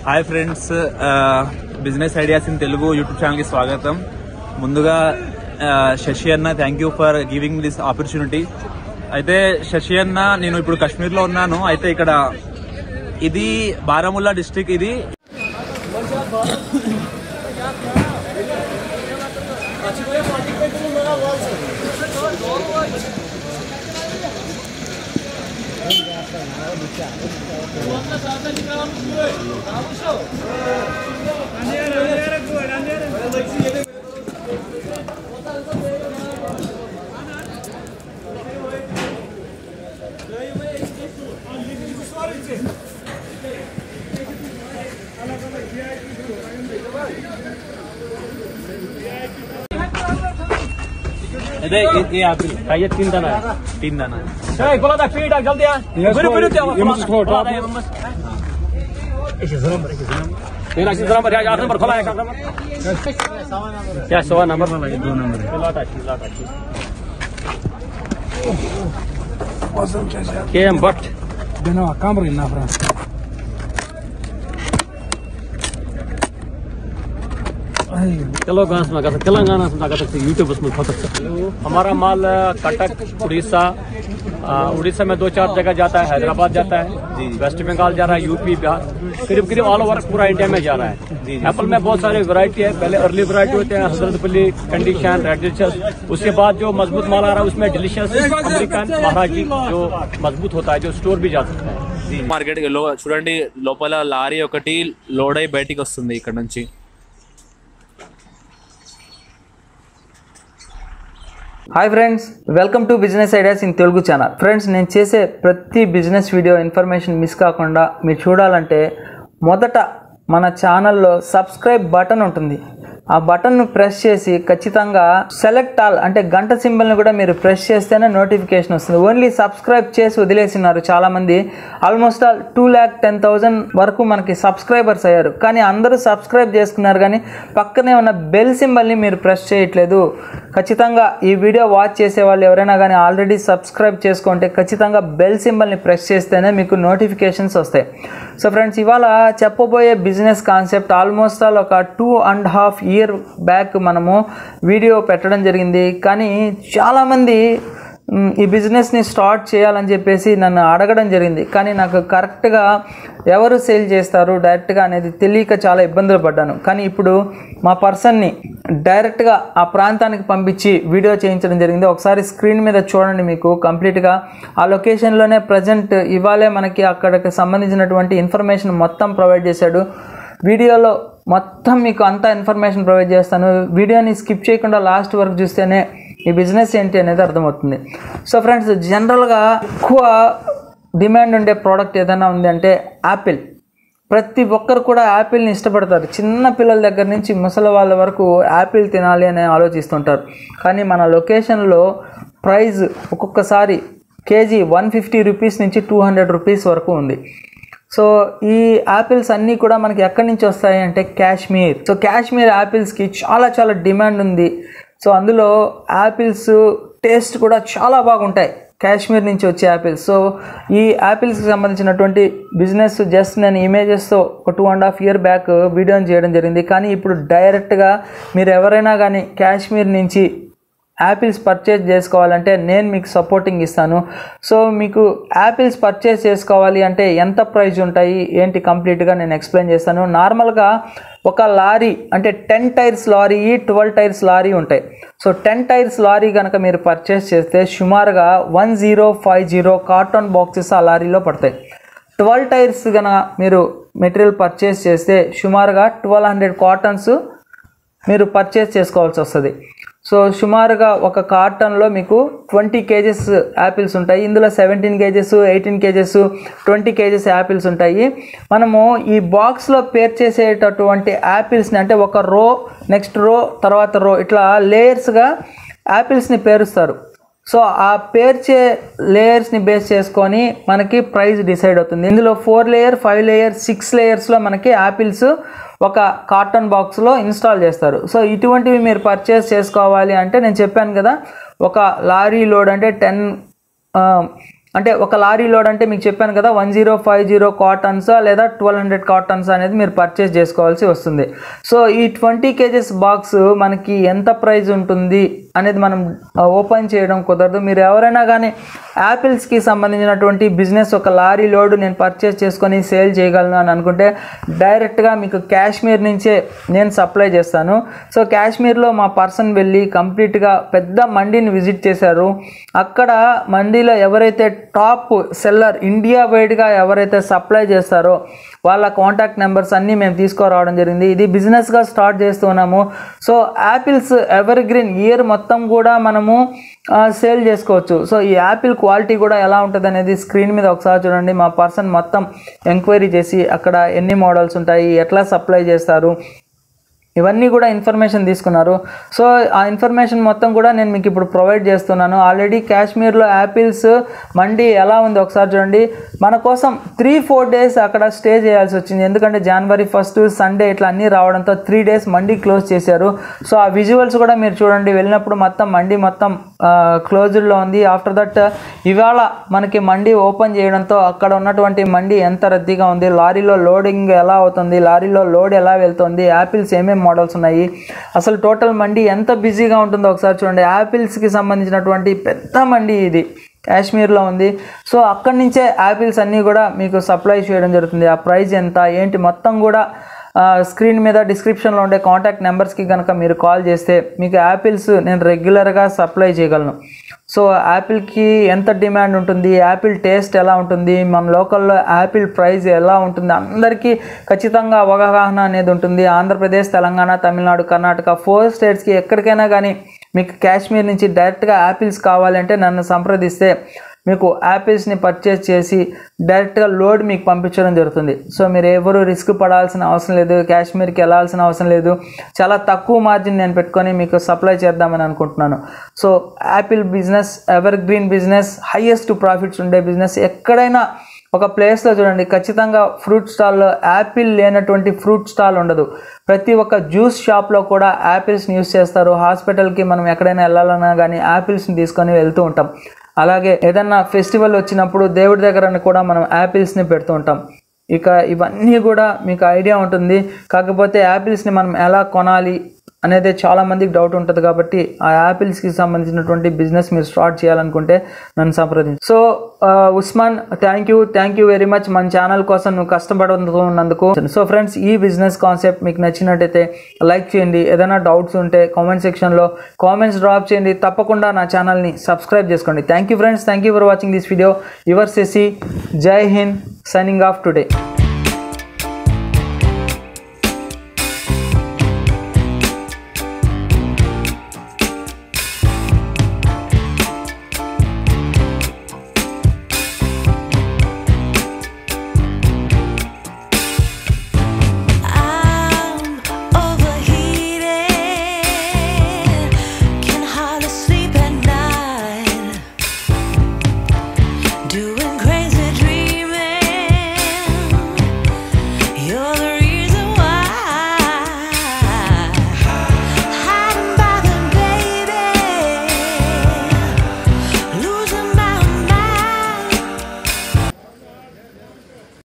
Hi friends business ideas in Telugu YouTube channel కి స్వాగతం ముందుగా ఆ, శశి అన్న thank you for giving this opportunity అయితే శశి అన్న నేను ఇప్పుడు కాశ్మీర్ లో ఉన్నాను అయితే ఇక్కడ ఇది బారాముల్లా డిస్ట్రిక్ట్ ఇది అదే ये आपिल ये तीन दाना है तीन दाना है Hey, बोला था फीड जल्दी आ Yes, बिरु बिरु sir. क्या ये मुझे छोड़, बोला आप- था, ये मस्त- इसे जरा नंबर इसे जरा नंबर ये राशि जरा नंबर है आठ नंबर खोला है नंबर क्या सवा नंबर दो नंबर लाट अच्छी लाट अच्छी के एम बट Genau, Kamera in Nafra. चलो गांस में कहा तेलंगाना में कहा सकते यूट्यूब उसमें खा सकते हमारा माल अ, कटक उड़ीसा अ, उड़ीसा में दो चार जगह जाता है हैदराबाद जाता है वेस्ट बंगाल जा रहा है यूपी बिहार करीब करीब ऑल ओवर पूरा इंडिया में जा रहा है एप्पल में बहुत सारे वैरायटी है पहले अर्ली वैरायटी होते हैं हजरतपल्ली कंडीशन रेड डिलिशियस उसके बाद जो मजबूत माल आ रहा है उसमें डिलिशियस अमेरिकन महाराजी जो मजबूत होता है जो स्टोर भी जा सकता है మార్కెట్ లో చూడండి లోపల లారీ ఒకటి లోడ్ అయి బయటికి వస్తుంది ఇక్కడ నుంచి hi friends welcome to business ideas in Telugu channel friends నేను చేసే ప్రతి బిజినెస్ వీడియో ఇన్ఫర్మేషన్ మిస్ కాకుండా మీరు చూడాలంటే మొదట మన ఛానల్లో సబ్స్క్రైబ్ బటన్ ఉంటుంది ఆ బటన్ను ప్రెస్ చేసి ఖచ్చితంగా సెలెక్ట్ ఆల్ అంటే గంట సింబల్ని కూడా మీరు ప్రెస్ చేస్తేనే నోటిఫికేషన్ వస్తుంది ఓన్లీ సబ్స్క్రైబ్ చేసి వదిలేసినారు చాలామంది almost all two lakh ten thousand వరకు మనకి సబ్స్క్రైబర్స్ అయ్యారు కానీ అందరూ సబ్స్క్రైబ్ చేసుకున్నారు కానీ పక్కనే ఉన్న బెల్ సింబల్ని మీరు ప్రెస్ చేయట్లేదు ఖచ్చితంగా ఈ వీడియో వాచ్ చేసే వాళ్ళు ఎవరైనా కానీ ఆల్రెడీ సబ్స్క్రైబ్ చేసుకుంటే ఖచ్చితంగా బెల్ సింబల్ని ప్రెస్ చేస్తేనే మీకు నోటిఫికేషన్స్ వస్తాయి సో ఫ్రెండ్స్ ఇవాళ చెప్పబోయే బిజినెస్ కాన్సెప్ట్ ఆల్మోస్ట్ ఆల్ ఒక two and half year back మనము వీడియో పెట్టడం జరిగింది కానీ చాలామంది మ్, ఈ బిజినెస్ని స్టార్ట్ చేయాలని చెప్పేసి నన్ను అడగడం జరిగింది కానీ నాకు కరెక్ట్గా ఎవరు సేల్ చేస్తారు డైరెక్ట్గా అనేది తెలియక చాలా ఇబ్బందులు పడ్డాను కానీ ఇప్పుడు మా పర్సన్ని డైరెక్ట్గా ఆ ప్రాంతానికి పంపించి వీడియో చేయించడం జరిగింది ఒకసారి స్క్రీన్ మీద చూడండి మీకు కంప్లీట్గా ఆ లొకేషన్లోనే ప్రజెంట్ ఇవాళే మనకి అక్కడికి సంబంధించినటువంటి ఇన్ఫర్మేషన్ మొత్తం ప్రొవైడ్ చేశాడు వీడియోలో మొత్తం మీకు అంతా ఇన్ఫర్మేషన్ ప్రొవైడ్ చేస్తాను వీడియోని స్కిప్ చేయకుండా లాస్ట్ వరకు చూస్తేనే ఈ బిజినెస్ ఏంటి అనేది అర్థమవుతుంది సో ఫ్రెండ్స్ జనరల్గా ఎక్కువ డిమాండ్ ఉండే ప్రోడక్ట్ ఏదైనా ఉంది అంటే యాపిల్ ప్రతి ఒక్కరు కూడా యాపిల్ని ఇష్టపడతారు చిన్న పిల్లల దగ్గర నుంచి ముసలి వాళ్ళ వరకు యాపిల్ తినాలి అని ఆలోచిస్తుంటారు కానీ మన లొకేషన్లో ప్రైస్ ఒక్కొక్కసారి కేజీ వన్ ఫిఫ్టీ రూపీస్ నుంచి టూ హండ్రెడ్ రూపీస్ వరకు ఉంది సో ఈ యాపిల్స్ అన్నీ కూడా మనకి ఎక్కడి నుంచి వస్తాయి అంటే కాశ్మీర్ సో కాశ్మీర్ యాపిల్స్కి చాలా చాలా డిమాండ్ ఉంది సో అందులో యాపిల్స్ టేస్ట్ కూడా చాలా బాగుంటాయి కాశ్మీర్ నుంచి వచ్చే యాపిల్స్ సో ఈ యాపిల్స్కి సంబంధించినటువంటి బిజినెస్ జస్ట్ నేను ఇమేజెస్తో ఒక two and half year back వీడియోని చేయడం జరిగింది కానీ ఇప్పుడు డైరెక్ట్గా మీరు ఎవరైనా కానీ కాశ్మీర్ నుంచి యాపిల్స్ పర్చేజ్ చేసుకోవాలంటే నేను మీకు సపోర్టింగ్ ఇస్తాను సో మీకు యాపిల్స్ పర్చేజ్ చేసుకోవాలి అంటే ఎంత ప్రైస్ ఉంటాయి ఏంటి కంప్లీట్గా నేను ఎక్స్ప్లెయిన్ చేస్తాను నార్మల్గా ఒక లారీ అంటే ten tyres lorry twelve tyres lorry ఉంటాయి సో టెన్ టైర్స్ లారీ కనుక మీరు పర్చేస్ చేస్తే సుమారుగా one zero five zero carton boxes ఆ లారీలో పడతాయి ట్వెల్వ్ టైర్స్ కనుక మీరు మెటీరియల్ పర్చేస్ చేస్తే సుమారుగా ట్వెల్వ్ హండ్రెడ్ కాటన్స్ మీరు పర్చేస్ చేసుకోవాల్సి వస్తుంది సో సుమారుగా ఒక కార్టన్లో మీకు ట్వంటీ కేజెస్ యాపిల్స్ ఉంటాయి ఇందులో seventeen KGs eighteen KGs twenty KGs apples ఉంటాయి మనము ఈ బాక్స్లో పేర్ చేసేటటువంటి యాపిల్స్ని అంటే ఒక రో నెక్స్ట్ రో తర్వాత రో ఇట్లా లేయర్స్గా యాపిల్స్ని పేరుస్తారు సో ఆ పేర్చే లేయర్స్ని బేస్ చేసుకొని మనకి ప్రైస్ డిసైడ్ అవుతుంది ఇందులో four layer five layer six లేయర్స్లో మనకి యాపిల్స్ ఒక కార్టన్ బాక్స్లో ఇన్స్టాల్ చేస్తారు సో ఇటువంటివి మీరు పర్చేస్ చేసుకోవాలి అంటే నేను చెప్పాను కదా ఒక లారీ లోడ్ అంటే టెన్ అంటే ఒక లారీ లోడ్ అంటే మీకు చెప్పాను కదా one zero five zero cartons లేదా ట్వెల్వ్ హండ్రెడ్ కాటన్స్ అనేది మీరు పర్చేస్ చేసుకోవాల్సి వస్తుంది సో ఈ ట్వంటీ కేజెస్ బాక్స్ మనకి ఎంత ప్రైస్ ఉంటుంది అనేది మనం ఓపెన్ చేయడం కుదరదు మీరు ఎవరైనా కానీ యాపిల్స్కి సంబంధించినటువంటి బిజినెస్ ఒక లారీ లోడ్ నేను పర్చేస్ చేసుకొని సేల్ చేయగలను అని అనుకుంటే డైరెక్ట్గా మీకు కాశ్మీర్ నుంచే నేను సప్లై చేస్తాను సో కాశ్మీర్లో మా పర్సన్ వెళ్ళి కంప్లీట్గా పెద్ద మండీని విజిట్ చేశారు అక్కడ మండీలో ఎవరైతే టాప్ సెల్లర్ ఇండియా వైడ్గా ఎవరైతే సప్లై చేస్తారో వాళ్ళ కాంటాక్ట్ నెంబర్స్ అన్నీ మేము తీసుకురావడం జరిగింది ఇది బిజినెస్గా స్టార్ట్ చేస్తున్నాము so apples evergreen year మొత్తం కూడా మనము సేల్ చేసుకోవచ్చు సో ఈ యాపిల్ క్వాలిటీ కూడా ఎలా ఉంటుంది అనేది స్క్రీన్ మీద ఒకసారి చూడండి మా పర్సన్ మొత్తం ఎంక్వైరీ చేసి అక్కడ ఎన్ని మోడల్స్ ఉంటాయి ఎట్లా సప్లై చేస్తారు ఇవన్నీ కూడా ఇన్ఫర్మేషన్ తీసుకున్నారు సో ఆ ఇన్ఫర్మేషన్ మొత్తం కూడా నేను మీకు ఇప్పుడు ప్రొవైడ్ చేస్తున్నాను ఆల్రెడీ కాశ్మీర్లో యాపిల్స్ మండి ఎలా ఉంది ఒకసారి చూడండి మన కోసం త్రీ ఫోర్ డేస్ అక్కడ స్టే చేయాల్సి వచ్చింది ఎందుకంటే జనవరి ఫస్ట్ సండే ఇట్లా అన్నీ రావడంతో త్రీ డేస్ మండి క్లోజ్ చేశారు సో ఆ విజువల్స్ కూడా మీరు చూడండి వెళ్ళినప్పుడు మొత్తం మండి మొత్తం క్లోజ్డ్లో ఉంది ఆఫ్టర్ దట్ ఇవాళ మనకి మండి ఓపెన్ చేయడంతో అక్కడ ఉన్నటువంటి మండి ఎంత రద్దీగా ఉంది లారీలో లోడింగ్ ఎలా అవుతుంది లారీలో లోడ్ ఎలా వెళ్తుంది యాపిల్స్ ఏమేమి మోడల్స్ ఉన్నాయి అసలు టోటల్ మండి ఎంత బిజీగా ఉంటుందో ఒకసారి చూడండి యాపిల్స్కి సంబంధించినటువంటి పెద్ద మండి ఇది కాశ్మీర్లో ఉంది సో అక్కడి నుంచే యాపిల్స్ అన్నీ కూడా మీకు సప్లై చేయడం జరుగుతుంది ఆ ప్రైస్ ఎంత ఏంటి మొత్తం కూడా ఆ, స్క్రీన్ మీద డిస్క్రిప్షన్లో ఉండే కాంటాక్ట్ నెంబర్స్కి కనుక మీరు కాల్ చేస్తే మీకు యాపిల్స్ నేను రెగ్యులర్గా సప్లై చేయగలను సో యాపిల్కి ఎంత డిమాండ్ ఉంటుంది యాపిల్ టేస్ట్ ఎలా ఉంటుంది మన లోకల్లో యాపిల్ ప్రైస్ ఎలా ఉంటుంది అందరికీ ఖచ్చితంగా అవగాహన అనేది ఉంటుంది ఆంధ్రప్రదేశ్ తెలంగాణ తమిళనాడు కర్ణాటక ఫోర్ స్టేట్స్కి ఎక్కడికైనా కానీ మీకు కాశ్మీర్ నుంచి డైరెక్ట్గా యాపిల్స్ కావాలంటే నన్ను సంప్రదిస్తే మీకు యాపిల్స్ని పర్చేస్ చేసి డైరెక్ట్గా లోడ్ మీకు పంపించడం జరుగుతుంది సో మీరు ఎవరు రిస్క్ పడాల్సిన అవసరం లేదు కాశ్మీర్కి వెళ్ళాల్సిన అవసరం లేదు చాలా తక్కువ మార్జిన్ నేను పెట్టుకొని మీకు సప్లై చేద్దామని అనుకుంటున్నాను so apple business evergreen business highest profits ఉండే బిజినెస్ ఎక్కడైనా ఒక ప్లేస్లో చూడండి ఖచ్చితంగా ఫ్రూట్ స్టాల్లో యాపిల్ లేనటువంటి ఫ్రూట్ స్టాల్ ఉండదు ప్రతి ఒక్క జ్యూస్ షాప్లో కూడా యాపిల్స్ని యూస్ చేస్తారు హాస్పిటల్కి మనం ఎక్కడైనా వెళ్ళాలన్నా కానీ యాపిల్స్ని తీసుకొని వెళ్తూ ఉంటాం అలాగే ఏదన్నా ఫెస్టివల్ వచ్చినప్పుడు దేవుడి దగ్గర కూడా మనం యాపిల్స్ని పెడుతూ ఉంటాం ఇక ఇవన్నీ కూడా మీకు ఐడియా ఉంటుంది కాకపోతే యాపిల్స్ని మనం ఎలా కొనాలి అనేది చాలా మందికి డౌట్ ఉంటుంది కాబట్టి ఆ యాపిల్స్కి సంబంధించినటువంటి బిజినెస్ మీరు స్టార్ట్ చేయాలనుకుంటే నన్ను సంప్రదించు సో ఆ, Usman thank you thank you very much మన ఛానల్ కోసం నువ్వు కష్టపడుతున్నందుకు సో ఫ్రెండ్స్ ఈ బిజినెస్ కాన్సెప్ట్ మీకు నచ్చినట్టయితే లైక్ చేయండి ఏదైనా డౌట్స్ ఉంటే కామెంట్ సెక్షన్లో కామెంట్స్ డ్రాప్ చేయండి తప్పకుండా నా ఛానల్ని సబ్స్క్రైబ్ చేసుకోండి thank you friends thank you for watching this video your సెసి Jai Hind signing off today